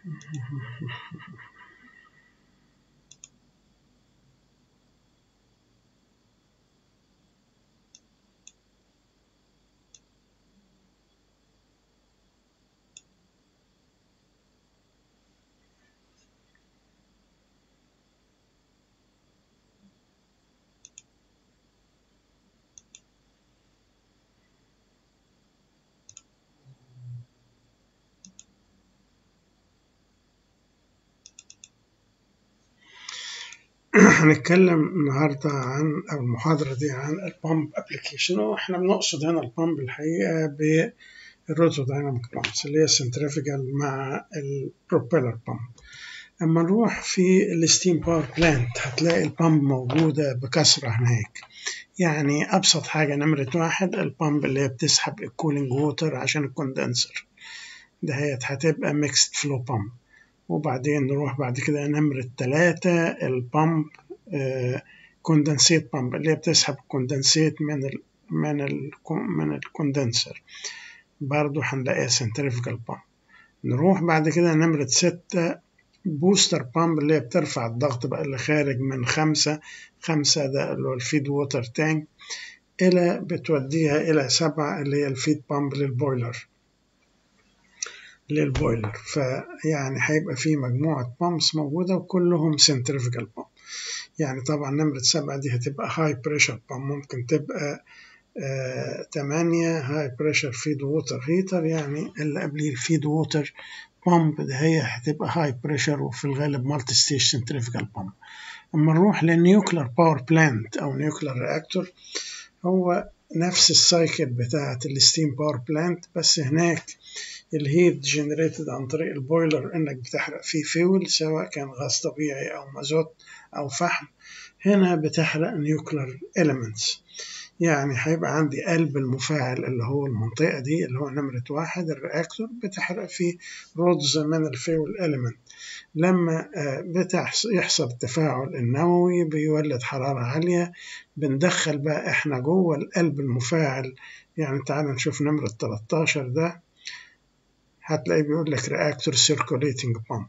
هنتكلم النهاردة عن أو المحاضرة دي عن البامب ابلكيشن واحنا بنقصد هنا البامب الحقيقة بالروتو دايناميك بامبس اللي هي سنتريفيكال مع البروبيلر بامب أما نروح في الستيم باور بلانت هتلاقي البامب موجودة بكثرة هناك يعني أبسط حاجة نمرة واحد البامب اللي هي بتسحب الكولينج ووتر عشان الكوندنسر دهيت هتبقى ميكست فلو بامب وبعدين نروح بعد كده نمرة تلاتة البامب آه كوندنسيت بامب اللي هي بتسحب الكوندنسيت من ال من ال من الكوندنسر برضو هنلاقيها سنتريفيكال بامب نروح بعد كده نمرة ستة بوستر بامب اللي هي بترفع الضغط بقى اللي خارج من خمسة خمسة ده اللي هو الفيد ووتر تانك إلى بتوديها إلى سبعة اللي هي الفيد بامب للبويلر للبويلر فيعني هيبقى في مجموعة بامبس موجودة وكلهم سنتريفيكال بامب يعني طبعا نمرة سبعة دي هتبقى هاي بريشر بامب ممكن تبقى آه تمانية هاي بريشر فيد ووتر هيتر يعني اللي قبليه الفيد ووتر بامب ده هي هتبقى هاي بريشر وفي الغالب مالتي ستيج سنتريفيكال بامب اما نروح للنيوكلير باور بلانت او نيوكلير رياكتور هو نفس السايكل بتاعة الستيم باور بلانت بس هناك الهيت جنريتد عن طريق البويلر انك بتحرق فيه فيول سواء كان غاز طبيعي او مازوت او فحم هنا بتحرق نيوكلير elements يعني هيبقى عندي قلب المفاعل اللي هو المنطقة دي اللي هو نمرة واحد الرياكتور بتحرق فيه رودز من الفيول element لما يحصل التفاعل النووي بيولد حرارة عالية بندخل بقى احنا جوه القلب المفاعل يعني تعال نشوف نمرة 13 ده هتلاقيه بيقول لك reactor circulating pump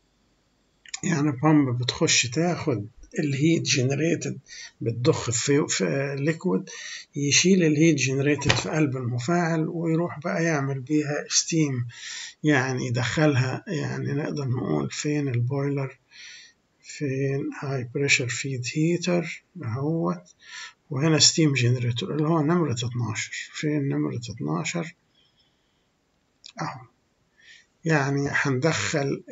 يعني بامب بتخش تاخد الهيت جنريتد بتضخ في, في ليكويد يشيل الهيت جنريتد في قلب المفاعل ويروح بقى يعمل بيها ستيم يعني يدخلها يعني نقدر نقول فين البويلر فين هاي بريشر فيد هيتر اهوت وهنا ستيم جنريتور اللي هو نمرة 12 فين نمرة 12 اهو يعني هندخل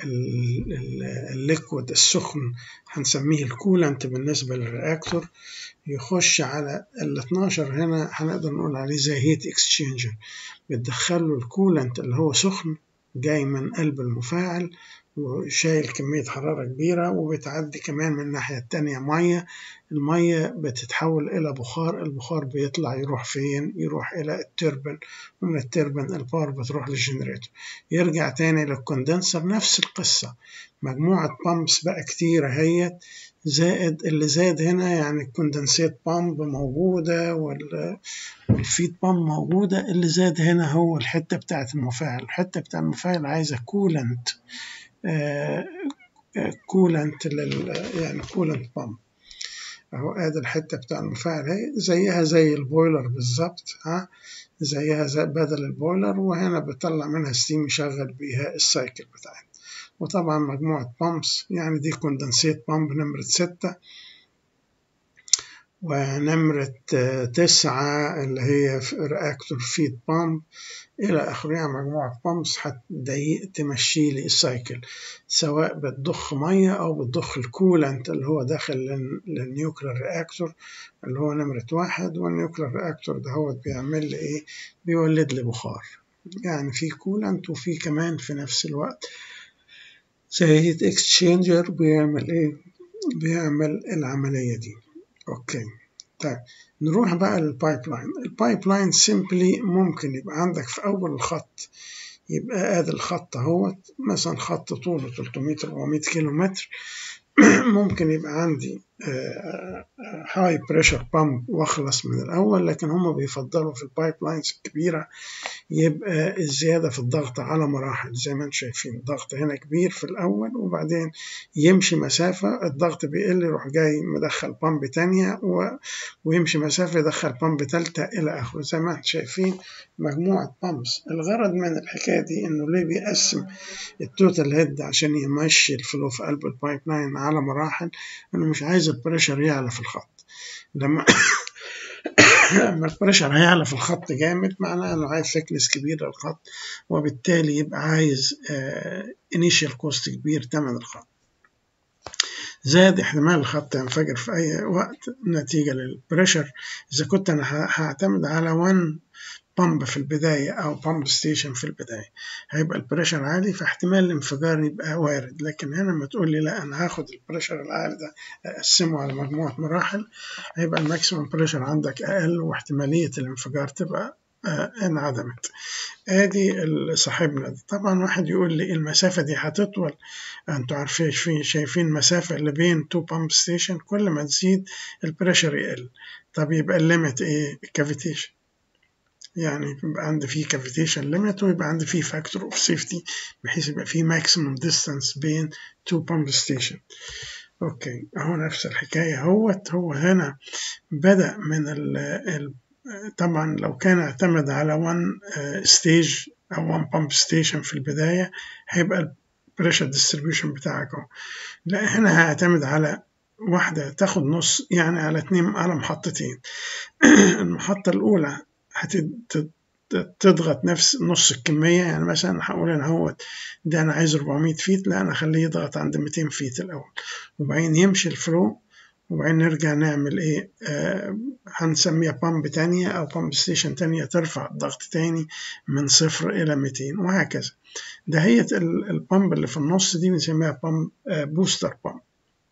الليكويد السخن هنسميه الكولنت بالنسبة للرياكتور يخش على ال 12 هنا هنقدر نقول عليه زي هيت اكسشينجر بتدخله الكولنت اللي هو سخن جاي من قلب المفاعل وشايل كمية حرارة كبيرة وبتعدي كمان من الناحية التانية مية المية بتتحول إلى بخار البخار بيطلع يروح فين يروح إلى التربن ومن التربن الباور بتروح للجنريتور يرجع تاني للكوندنسر نفس القصة مجموعة بامبس بقى كتيرة هي زائد اللي زاد هنا يعني الكوندنسيت بامب موجودة والفيد بامب موجودة اللي زاد هنا هو الحتة بتاعة المفاعل الحتة بتاع المفاعل عايزة كولنت آه كولنت لل يعني كولنت بامب اهو ادي الحته بتاع المفاعل اهي زيها زي البويلر بالظبط ها زيها زي بدل البويلر وهنا بتطلع منها ستيم يشغل بيها السايكل بتاعتها وطبعا مجموعة بامبس يعني دي كوندنسيت بامب نمرة ستة ونمرة تسعة اللي هي رياكتور فيد بامب إلى آخره يعني مجموعة بامبس هتضيق تمشي لي السايكل سواء بتضخ مية أو بتضخ الكولنت اللي هو داخل للنيوكلير رياكتور اللي هو نمرة واحد والنيوكلير رياكتور ده هو بيعمل لي إيه بيولد لي بخار يعني في كولنت وفي كمان في نفس الوقت زي هيت اكسشينجر بيعمل ايه بيعمل العملية دي اوكي طيب نروح بقى للبايب لاين البايب لاين سيمبلي ممكن يبقى عندك في اول الخط يبقى ادي الخط اهوت مثلا خط طوله 300 400 كيلو متر ممكن يبقى عندي هاي بريشر بامب واخلص من الاول لكن هم بيفضلوا في البايب لاينز الكبيره يبقى الزياده في الضغط على مراحل زي ما انتم شايفين الضغط هنا كبير في الاول وبعدين يمشي مسافه الضغط بيقل يروح جاي مدخل بامب تانية و... ويمشي مسافه يدخل بامب تالتة الى اخره زي ما انتم شايفين مجموعه بامبس الغرض من الحكايه دي انه ليه بيقسم التوتال هيد عشان يمشي الفلو في قلب البايب لاين على مراحل انه مش عايز البريشر يعلى في الخط لما لما البريشر هيعلى في الخط جامد معناه انه عايز ثيكنس كبير للخط وبالتالي يبقى عايز انيشال كوست كبير تمن الخط زاد احتمال الخط ينفجر في اي وقت نتيجة للبريشر اذا كنت انا هعتمد على 1 بامب في البداية أو بامب ستيشن في البداية هيبقى البريشر عالي فاحتمال الانفجار يبقى وارد لكن هنا لما تقول لي لا أنا هاخد البريشر العالي ده أقسمه على مجموعة مراحل هيبقى الماكسيموم بريشر عندك أقل واحتمالية الانفجار تبقى انعدمت ادي صاحبنا دي طبعا واحد يقول لي المسافة دي هتطول انتوا عارفين شايفين المسافة اللي بين تو بامب ستيشن كل ما تزيد البريشر يقل طب يبقى الليمت ايه الكافيتيشن يعني يبقى عندي فيه كافيتيشن ليميت ويبقى عندي فيه فاكتور اوف سيفتي بحيث يبقى فيه ماكسيموم ديستانس بين تو بامب ستيشن اوكي اهو نفس الحكايه اهوت هو هنا بدا من ال ال طبعا لو كان اعتمد على 1 ستيج او 1 بامب ستيشن في البدايه هيبقى البريشر ديستريبيوشن بتاعك اهو لا هنا هيعتمد على واحدة تاخد نص يعني على اتنين على محطتين المحطة الأولى هتضغط نفس نص الكمية يعني مثلا هقول أنا هو ده أنا عايز 400 فيت لا أنا أخليه يضغط عند 200 فيت الأول وبعدين يمشي الفلو وبعدين نرجع نعمل إيه آه هنسميها بامب تانية أو بامب ستيشن تانية ترفع الضغط تاني من صفر إلى 200 وهكذا دهية البامب اللي في النص دي بنسميها بامب آه بوستر بامب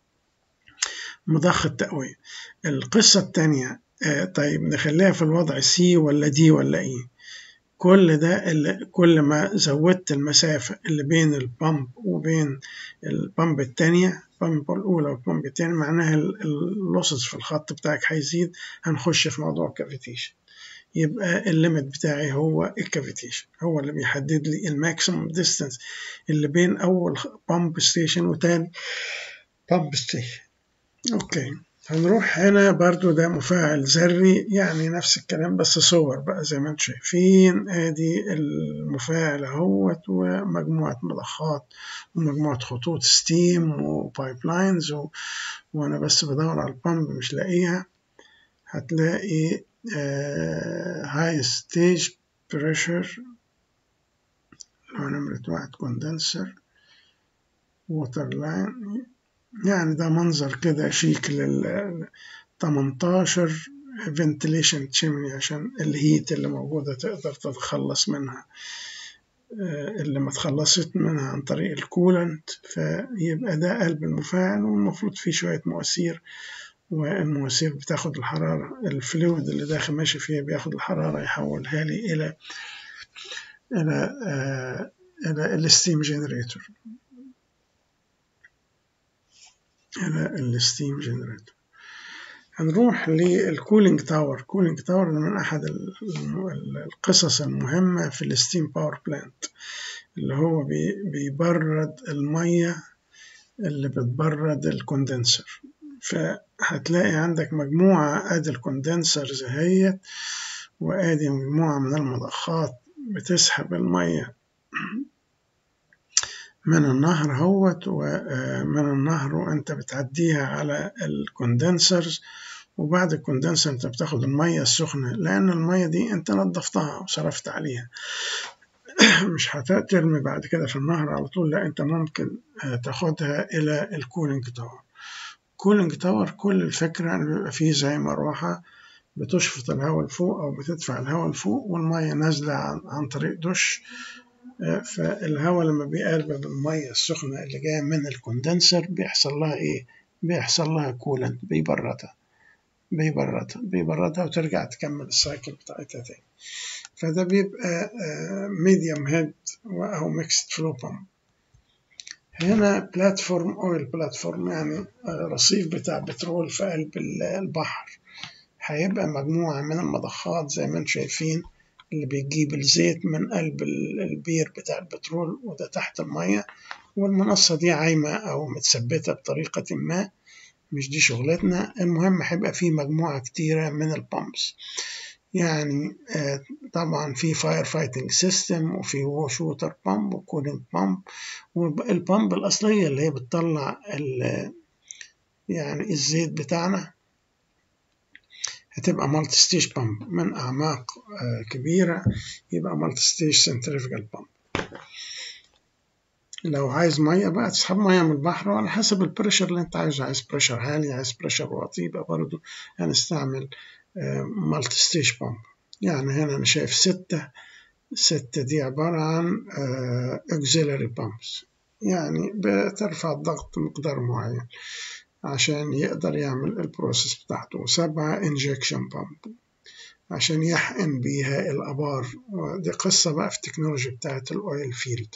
مضخ التقوية القصة التانية آه طيب نخليها في الوضع سي ولا دي ولا ايه كل ده اللي كل ما زودت المسافة اللي بين البامب وبين البامب التانية البامب الأولى والبامب التانية معناها اللوسز في الخط بتاعك هيزيد هنخش في موضوع الكافيتيشن يبقى الليمت بتاعي هو الكافيتيشن هو اللي بيحدد لي الماكسيموم ديستانس اللي بين أول بامب ستيشن وتاني بامب ستيشن أوكي هنروح هنا برضو ده مفاعل ذري يعني نفس الكلام بس صور بقى زي ما انتم شايفين ادي المفاعل اهوت ومجموعة مضخات ومجموعة خطوط ستيم وبايب لاينز و... وانا بس بدور على البامب مش لاقيها هتلاقي هاي ستيج بريشر لو نمرة واحد كوندنسر ووتر لاين يعني ده منظر كده شيك لل 18 فنتليشن تشيمني عشان الهيت اللي موجودة تقدر تتخلص منها اللي ما تخلصت منها عن طريق الكولنت فيبقى ده قلب المفاعل والمفروض فيه شوية مواسير والمواسير بتاخد الحرارة الفلويد اللي داخل ماشي فيها بياخد الحرارة يحولها لي إلى إلى آه إلى الستيم جنريتور إلى الستيم جنريتور هنروح للكولينج تاور كولينج تاور من أحد القصص المهمة في الستيم باور بلانت اللي هو بيبرد المية اللي بتبرد الكوندنسر فهتلاقي عندك مجموعة ادي الكوندنسرز اهيت وادي مجموعة من المضخات بتسحب المية من النهر هوت ومن النهر وانت بتعديها على الكوندنسرز وبعد الكوندنسر انت بتاخد المية السخنة لأن المية دي انت نظفتها وصرفت عليها مش هترمي بعد كده في النهر على طول لا انت ممكن تاخدها إلى الكولينج تاور كولينج تاور كل الفكرة ان بيبقى فيه زي مروحة بتشفط الهواء لفوق أو بتدفع الهواء لفوق والمية نازلة عن, عن طريق دش فالهواء لما بيقلب بالمية السخنة اللي جاية من الكوندنسر بيحصل لها إيه؟ بيحصل لها كولنت بيبردها بيبردها بيبردها وترجع تكمل السايكل بتاعتها تاني فده بيبقى ميديوم هيد أو ميكست فلو بامب هنا بلاتفورم اويل بلاتفورم يعني رصيف بتاع بترول في قلب البحر هيبقى مجموعة من المضخات زي ما انتم شايفين اللي بيجيب الزيت من قلب البير بتاع البترول وده تحت المية والمنصة دي عايمة أو متثبتة بطريقة ما مش دي شغلتنا المهم هيبقى في مجموعة كتيرة من البامبس يعني طبعا في فاير فايتنج سيستم وفي واش ووتر بامب وكولينج بامب والبامب الأصلية اللي هي بتطلع يعني الزيت بتاعنا هتبقى مالتي ستيج بامب من أعماق كبيرة يبقى مالتي ستيج سنتريفيكال بامب لو عايز مية بقى تسحب مية من البحر وعلى حسب البريشر اللي انت عايزه عايز بريشر عالي عايز بريشر واطي يبقى برضه هنستعمل مالتي ستيج بامب يعني هنا أنا شايف ستة ستة دي عبارة عن auxiliary pumps يعني بترفع الضغط مقدار معين عشان يقدر يعمل البروسيس بتاعته وسبعة injection pump عشان يحقن بيها الأبار ودي قصة بقى في التكنولوجيا بتاعت الأويل فيلد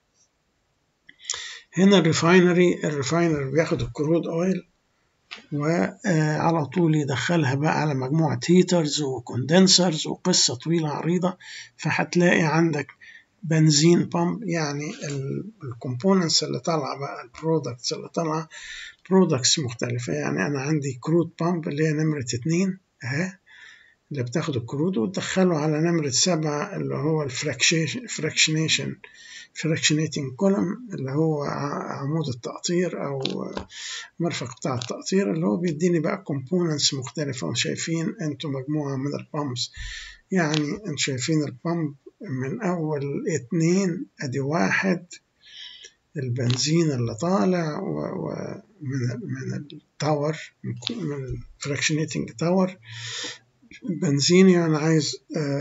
هنا الريفاينري الريفاينر بياخد الكرود أويل وعلى طول يدخلها بقى على مجموعة هيترز وكوندنسرز وقصة طويلة عريضة فهتلاقي عندك بنزين بامب يعني الكومبوننتس اللي طالعة بقى البرودكتس اللي طالعة برودكتس مختلفة يعني أنا عندي كرود بامب اللي هي نمرة اتنين أهي اللي بتاخد الكرود وتدخله على نمرة سبعة اللي هو الفراكشنيشن fractionating column اللي هو عمود التقطير أو مرفق بتاع التقطير اللي هو بيديني بقى components مختلفة وشايفين انتوا مجموعة من البامبس يعني انتوا شايفين البامب من أول اتنين أدي واحد البنزين اللي طالع ومن من التاور من الفراكشنيتنج تاور البنزين يعني عايز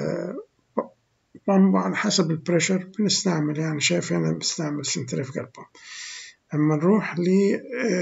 بامب على حسب البريشر بنستعمل يعني شايف هنا بستعمل سنتريفيكال بامب أما نروح ل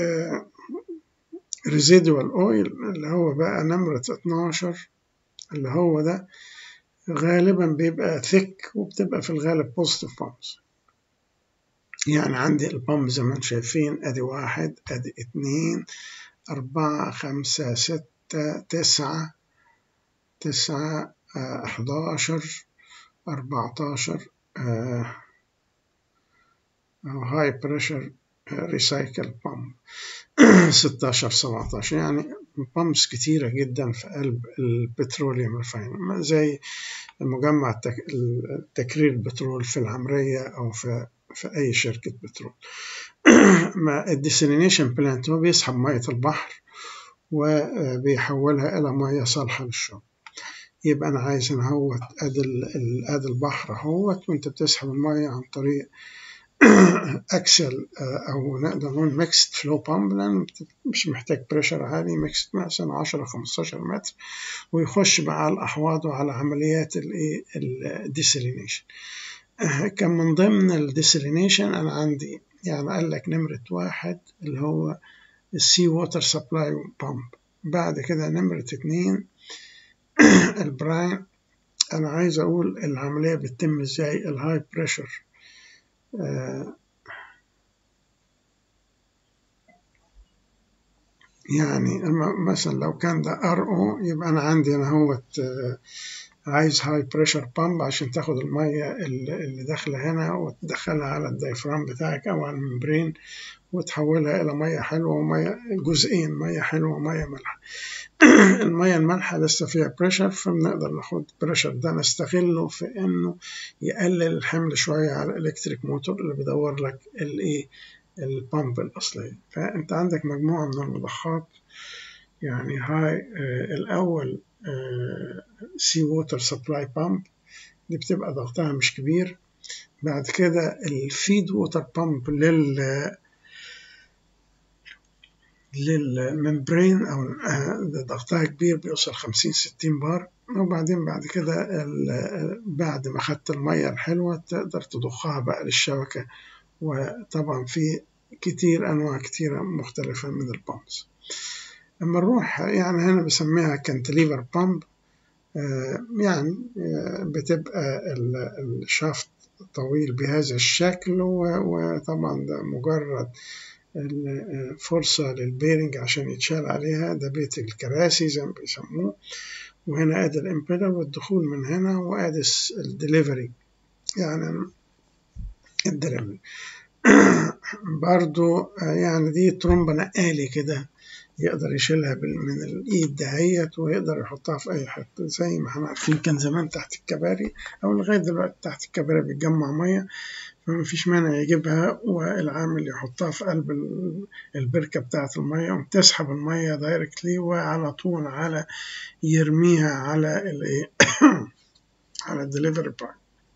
ريزيدوال اويل اللي هو بقى نمرة 12 اللي هو ده غالبا بيبقى ثيك وبتبقى في الغالب بوزيتيف بامبس يعني عندي البامب زي ما انتم شايفين ادي واحد ادي اتنين أربعة خمسة ستة تسعة تسعة أحداشر أربعتاشر هاي بريشر ريسايكل بامب ستاشر سبعتاشر يعني بامبس كتيرة جدا في قلب البتروليوم ريفاينر زي مجمع تكرير البترول في العمرية أو في في أي شركة بترول ما الديسلينيشن بلانت هو بيسحب مية البحر وبيحولها إلى مية صالحة للشرب يبقى أنا عايز أنا هوت أدي أدي البحر اهوت وأنت بتسحب المية عن طريق أكسل أو نقدر نقول ميكست فلو بامب لأن مش محتاج بريشر عالي ميكست مثلا 10 15 متر ويخش بقى على الأحواض وعلى عمليات الإيه الديسلينيشن كان من ضمن الديسلينيشن أنا عندي يعني قال لك نمرة واحد اللي هو السي ووتر سبلاي بامب بعد كده نمرة اتنين البراين أنا عايز أقول العملية بتتم إزاي الهاي بريشر آه يعني مثلا لو كان ده ار او يبقى انا عندي انا هوت آه عايز هاي بريشر بامب عشان تاخد المية اللي داخلة هنا وتدخلها على الدايفرام بتاعك أو على الممبرين وتحولها إلى مية حلوة ومية جزئين مية حلوة ومية مالحة المية المالحة لسه فيها بريشر فبنقدر ناخد بريشر ده نستغله في إنه يقلل الحمل شوية على الإلكتريك موتور اللي بيدور لك الإيه البامب الأصلية فأنت عندك مجموعة من المضخات يعني هاي آه الأول سي ووتر سبلاي بامب دي بتبقى ضغطها مش كبير بعد كده الفيد ووتر بامب لل للممبرين او ضغطها كبير بيوصل 50 60 بار وبعدين بعد كده بعد ما خدت الميه الحلوه تقدر تضخها بقى للشبكه وطبعا في كتير انواع كتيره مختلفه من البامبس اما نروح يعني هنا بسميها كانتليفر بامب يعني بتبقى الشافت طويل بهذا الشكل وطبعا ده مجرد فرصة للبيرنج عشان يتشال عليها ده بيت الكراسي زي ما بيسموه وهنا ادي الامبيلر والدخول من هنا وادي الدليفري يعني الدليفري برضو يعني دي ترومبة نقالي كده يقدر يشيلها من الايد دهيت ويقدر يحطها في اي حته زي ما احنا عارفين كان زمان تحت الكباري او لغايه دلوقتي تحت الكباري بيتجمع ميه فما فيش مانع يجيبها والعامل يحطها في قلب البركه بتاعه الميه وتسحب الميه دايركتلي وعلى طول على يرميها على الايه على الدليفري بوينت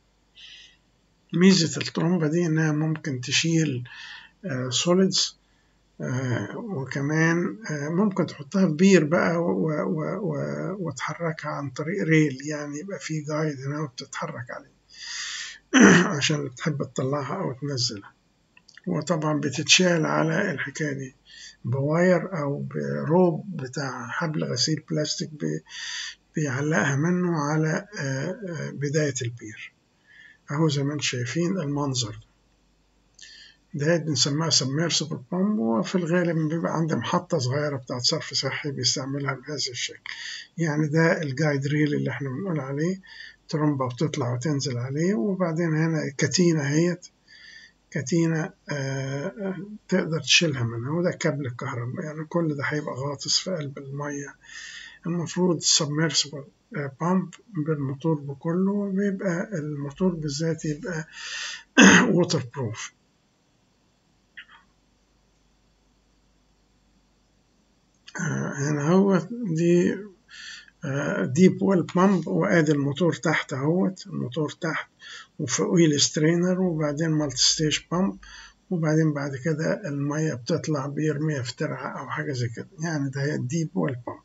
ميزه الترومبه دي انها ممكن تشيل سوليدز آه وكمان آه ممكن تحطها في بير بقى وتحركها عن طريق ريل يعني يبقى في جايد هنا وبتتحرك عليه عشان اللي بتحب تطلعها أو تنزلها وطبعا بتتشال على الحكاية دي بواير أو بروب بتاع حبل غسيل بلاستيك بيعلقها منه على آه بداية البير أهو زي ما انتم شايفين المنظر ده بنسميها سبميرسبل بامب وفي الغالب بيبقى عنده محطة صغيرة بتاعت صرف صحي بيستعملها بهذا الشكل يعني ده الجايد ريل اللي احنا بنقول عليه ترمبة بتطلع وتنزل عليه وبعدين هنا كتينة هيت كتينة آه تقدر تشيلها منها وده كابل الكهرباء يعني كل ده هيبقى غاطس في قلب المية المفروض سبميرسبل بامب بالموتور بكله بيبقى الموتور بالذات يبقى ووتر بروف هنا هو دي ديب ويل بامب وادي الموتور تحت اهوت الموتور تحت وفوقيه السترينر وبعدين مالتي ستيج بامب وبعدين بعد كده المية بتطلع بيرميها في ترعة أو حاجة زي كده يعني ده هي الديب ويل بامب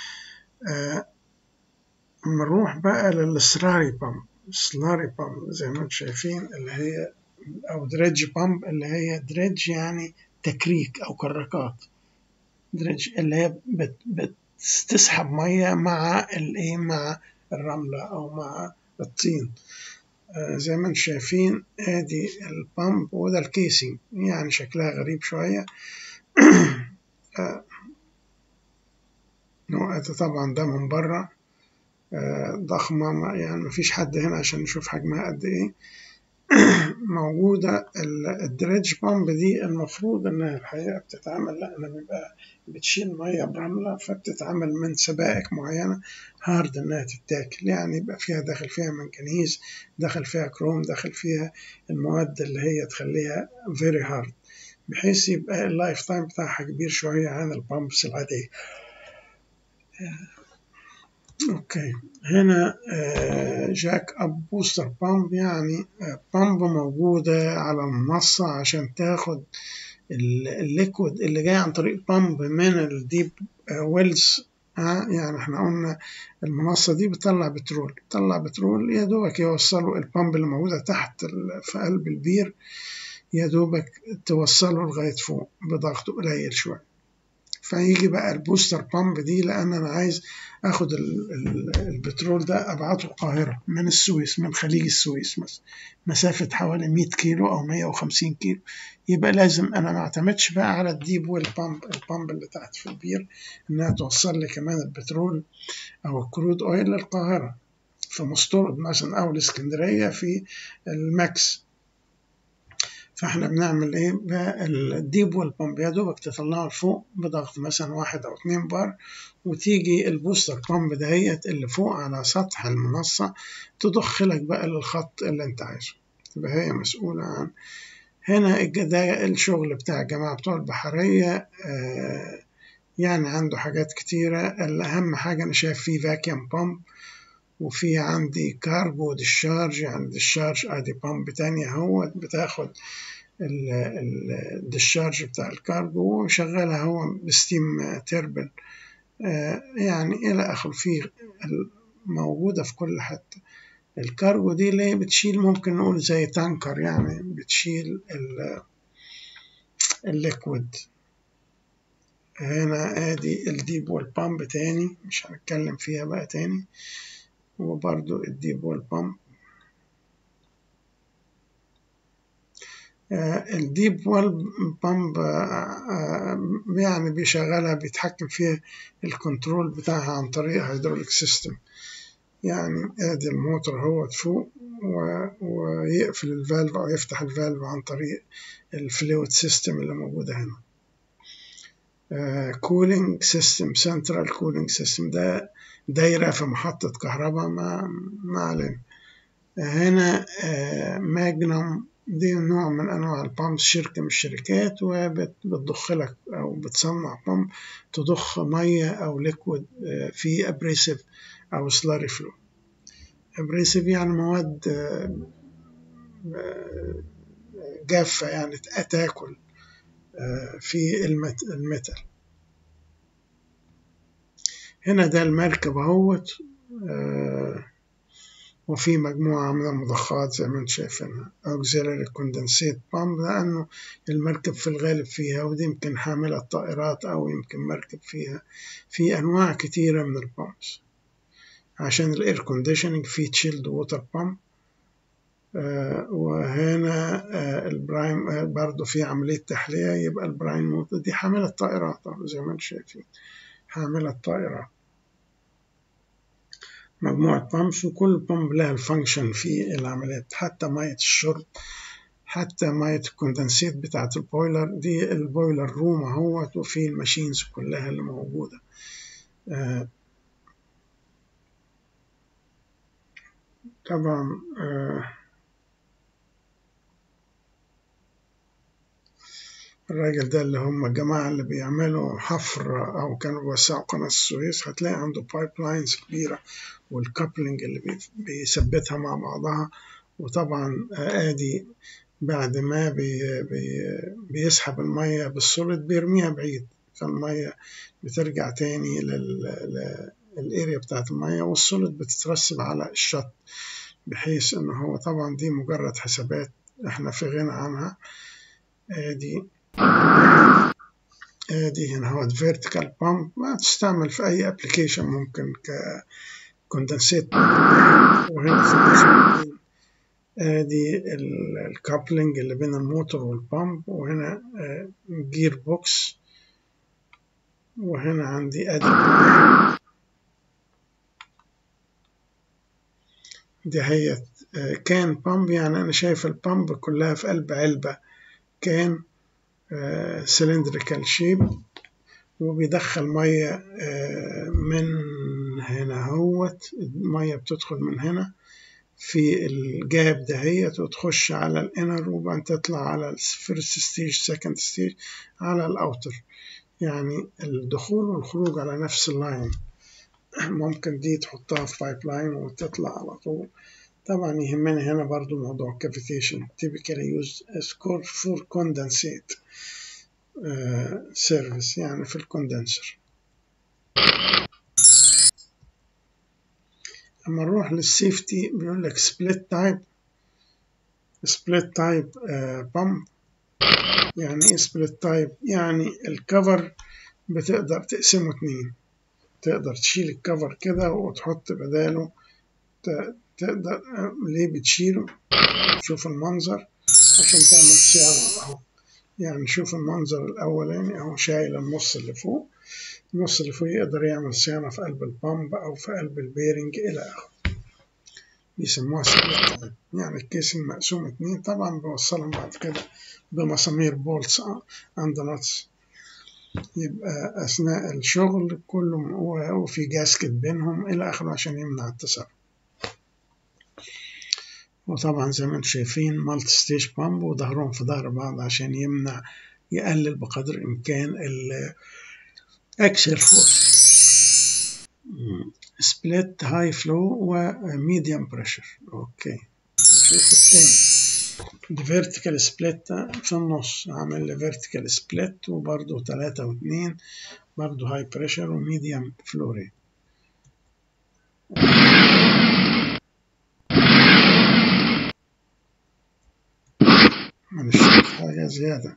نروح بقى للسلاري بامب السلاري بامب زي ما انتم شايفين اللي هي أو دريدج بامب اللي هي دريدج يعني تكريك أو كراكات دريدج اللي هي بت بتسحب مية مع الايه مع الرملة أو مع الطين آه زي ما انتم شايفين ادي البامب وده الكيسنج يعني شكلها غريب شوية آه طبعا ده من بره آه ضخمة يعني مفيش حد هنا عشان نشوف حجمها قد ايه موجودة الدريدج بامب دي المفروض انها الحقيقة بتتعمل لا انا بيبقى بتشيل مية برملة فبتتعمل من سبائك معينة هارد انها تتاكل يعني يبقى فيها داخل فيها منكنيز داخل فيها كروم داخل فيها المواد اللي هي تخليها فيري هارد بحيث يبقى اللايف تايم بتاعها كبير شوية عن البامبس العادية اوكي هنا جاك اب بوستر بامب يعني بامب موجودة على المنصة عشان تاخد الليكويد اللي جاي عن طريق بامب من الديب ويلز يعني احنا قلنا المنصة دي بتطلع بترول بتطلع بترول يا دوبك يوصلوا البامب اللي موجودة تحت في قلب البير يا دوبك توصله لغاية فوق بضغط قليل شوية فيجي بقى البوستر بامب دي لان انا عايز اخد البترول ده ابعته القاهره من السويس من خليج السويس مثلا مسافه حوالي 100 كيلو او 150 كيلو يبقى لازم انا ما اعتمدش بقى على الديب ويل بامب البامب اللي تحت في البير انها توصل لي كمان البترول او الكرود اويل للقاهره في مستورد مثلا او الاسكندريه في الماكس فاحنا بنعمل ايه بقى الديب ويل بامب يا دوبك تطلعه لفوق بضغط مثلا واحد او اتنين بار وتيجي البوستر بامب دهيت اللي فوق على سطح المنصة تدخلك بقى للخط اللي انت عايزه تبقى هي مسؤولة عن هنا ده الشغل بتاع الجماعة بتوع البحرية آه يعني عنده حاجات كتيرة الأهم حاجة أنا شايف فيه فاكيوم بامب وفي عندي كاربو ديشارج يعني ديشارج ادي بامب تانية هو بتاخد الديشارج بتاع الكاربو وشغالها هو بستيم تربل آه يعني إلى آخره في موجودة في كل حتة الكاربو دي اللي بتشيل ممكن نقول زي تانكر يعني بتشيل الليكويد هنا ادي الديب وول بامب تاني مش هنتكلم فيها بقى تاني وبرضو الديب وول بامب الديب ويل بامب يعني بيشغلها بيتحكم فيها الكنترول بتاعها عن طريق هيدروليك سيستم يعني ادي الموتور هو فوق ويقفل الفالف او يفتح الفالف عن طريق الفلويد سيستم اللي موجودة هنا كولينج سيستم سنترال كولينج سيستم ده دايرة في محطة كهرباء ما ما علينا هنا ماجنوم دي نوع من أنواع البامب شركة من الشركات وبتضخ لك أو بتصنع بامب تضخ مية أو ليكويد في أبريسيف أو سلاري فلو أبريسيف يعني مواد جافة يعني تاكل في الميتال هنا ده المركب اهوت وفي مجموعة من المضخات زي ما انتم شايفينها auxiliary condensate pump لأنه المركب في الغالب فيها ودي يمكن حاملة طائرات أو يمكن مركب فيها في أنواع كتيرة من البامبس عشان الاير كونديشننج في تشيلد ووتر بامب وهنا آه البرايم آه برضو في عملية تحلية يبقى البرايم موتر دي حاملة طائرات زي ما انتم شايفين حاملة طائرات مجموعة بامبس وكل بامب لها الفانكشن في العمليات حتى مية الشرب حتى مية الكوندنسيت بتاعة البويلر دي البويلر روم اهوت وفي الماشينز كلها اللي موجودة آه طبعا آه الراجل ده اللي هم الجماعة اللي بيعملوا حفر أو كانوا بيوسعوا قناة السويس هتلاقي عنده بايب لاينز كبيرة والكابلنج اللي بيثبتها مع بعضها وطبعا آدي بعد ما بي بي بيسحب المية بالسوليد بيرميها بعيد فالمية بترجع تاني للاريا بتاعت المية والسوليد بتترسب على الشط بحيث ان هو طبعا دي مجرد حسابات احنا في غنى عنها ادي ادي هنا هو فيرتيكال بامب ما تستعمل في اي ابلكيشن ممكن ك كوندنسيت وهنا في ادي الكابلنج اللي بين الموتور والبامب وهنا جير بوكس وهنا عندي ادي دي هي كان بامب يعني انا شايف البامب كلها في قلب علبة كان سلندريكال شيب وبيدخل مية من هنا هوت المية بتدخل من هنا في الجاب دهيت وتخش على الانر وبعدين تطلع على الفيرست ستيج سكند ستيج على الاوتر يعني الدخول والخروج على نفس اللاين ممكن دي تحطها في بايب لاين وتطلع على طول طبعا يهمني هنا برضو موضوع cavitation typically used as core for condensate uh, service يعني في الكوندنسر أما نروح للسيفتي بيقول لك split type split type uh, pump يعني ايه split type يعني الكفر بتقدر تقسمه اتنين تقدر تشيل الكفر كده وتحط بداله تقدر ليه بتشيله شوف المنظر عشان تعمل صيانة اهو يعني شوف المنظر الأولاني أهو شايل النص اللي فوق النص اللي فوق يقدر يعمل صيانة في قلب البامب أو في قلب البيرنج إلى آخره بيسموها سبلت يعني الكيسنج مقسوم اتنين طبعا بوصلهم بعد كده بمسامير بولتس عند نتس يبقى أثناء الشغل كله وفي جاسكت بينهم إلى آخره عشان يمنع التسرب وطبعا زي ما انتم شايفين مالتي ستيج بامب وظهرهم في ظهر بعض عشان يمنع يقلل بقدر الإمكان الأكسل فورس سبليت هاي فلو وميديوم بريشر اوكي نشوف التاني دي فيرتيكال سبليت في النص عامل لي فيرتيكال سبليت وبرضه تلاتة واتنين برضه هاي بريشر وميديوم فلو ريت مش حاجة زيادة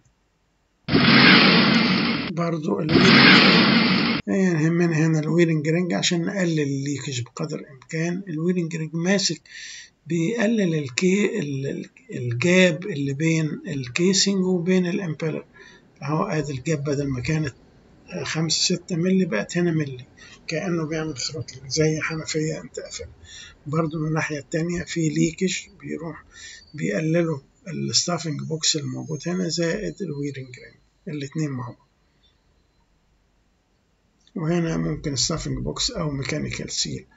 برضو يعني يهمنا هنا الويرنج رينج عشان نقلل الليكج بقدر الإمكان الويرنج رينج ماسك بيقلل الكي الجاب اللي بين الكيسنج وبين الامبيلر اهو ادي الجاب بدل ما كانت خمسة ستة ملي بقت هنا ملي كأنه بيعمل ثروتلينج زي حنفية انت قافل برضو من الناحية التانية في ليكج بيروح بيقللوا الستافنج بوكس الموجود هنا زائد الويرنج رينج الاتنين مع بعض وهنا ممكن ستافنج بوكس أو ميكانيكال سيل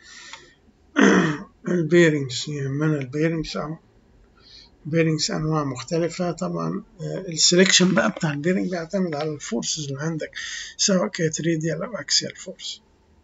البيرنجز يهمنا البيرنجز أو بيرنجز أنواع مختلفة طبعا السلكشن بقى بتاع البيرنج بيعتمد على الفورسز اللي عندك سواء كانت راديال أو أكسيال فورس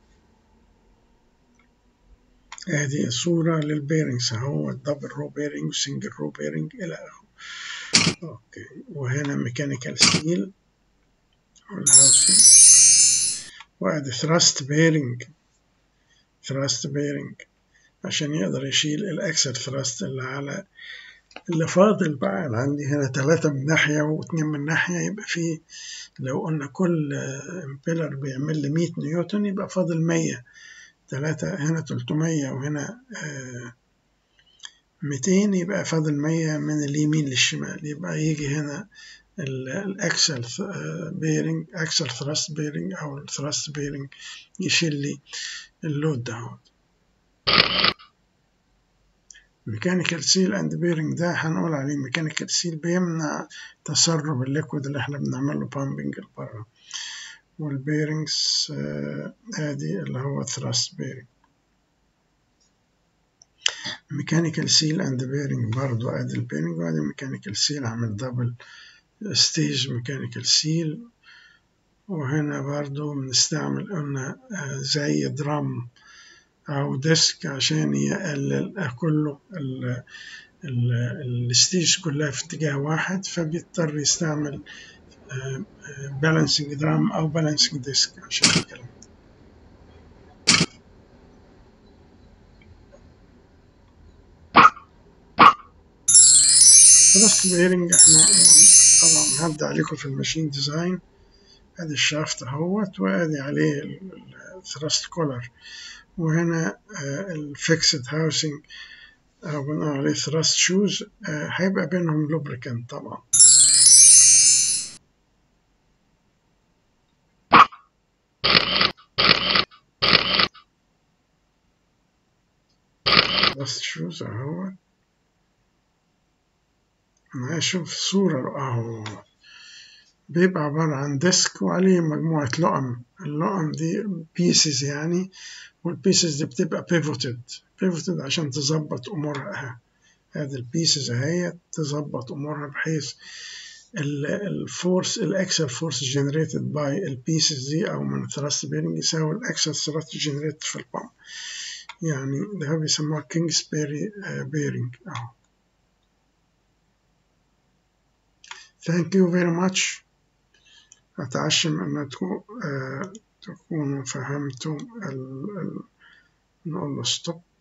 هذه صورة للبيرنجز اهو الدبل رو بيرنج وسنجل رو بيرنج إلى آخره أوكي وهنا ميكانيكال ستيل والهاوسنج وادي ثراست بيرنج ثراست بيرنج عشان يقدر يشيل الاكسل ثراست اللي على اللي فاضل بقى أنا عندي هنا ثلاثة من ناحية واثنين من ناحية يبقى في لو قلنا كل امبيلر بيعمل لي 100 نيوتن يبقى فاضل 100 ثلاثة هنا 300 وهنا آه 200 يبقى فاضل 100 من اليمين للشمال يبقى يجي هنا الاكسل بيرنج اكسل ثراست بيرنج او الثراست بيرنج يشيل لي اللود دهوت ميكانيكال سيل اند بيرنج ده هنقول عليه ميكانيكال سيل بيمنع تسرب الليكويد اللي احنا بنعمل له بامبنج لبره والبيرنجز ادي اللي هو ثراست بيرنج ميكانيكال سيل اند بيرنج برضو ادي البيرنج وادي ميكانيكال سيل عامل دبل ستيج ميكانيكال سيل وهنا برضو بنستعمل قلنا زي درام أو ديسك عشان يقلل كله الستيج كلها في اتجاه واحد فبيضطر يستعمل بالانسنج درام أو بالانسنج ديسك عشان الكلام بس البيرنج احنا طبعا هبدأ عليكم في الماشين ديزاين ادي الشافت اهوت وادي عليه الثراست كولر وهنا الفيكسد هاوسنج او بنقول عليه ثراست شوز هيبقى بينهم لوبريكانت طبعا ثراست شوز اهو انا اشوف صورة اهو بيبقى عبارة عن ديسك وعليه مجموعة لقم اللقم دي بيسز يعني والبيسز دي بتبقى بيفوتد بيفوتد عشان تظبط أمورها هذه البيسز اهي تظبط أمورها بحيث الفورس الاكسل فورس جنريتد باي البيسز دي أو من الثراست بيرنج يساوي الاكسل ثراست جنريتد في البامب يعني ده بيسموها كينجز بيري بيرنج أهو Thank you very much أتعشم أن تكونوا فهمتم ال... ال... نقول له stop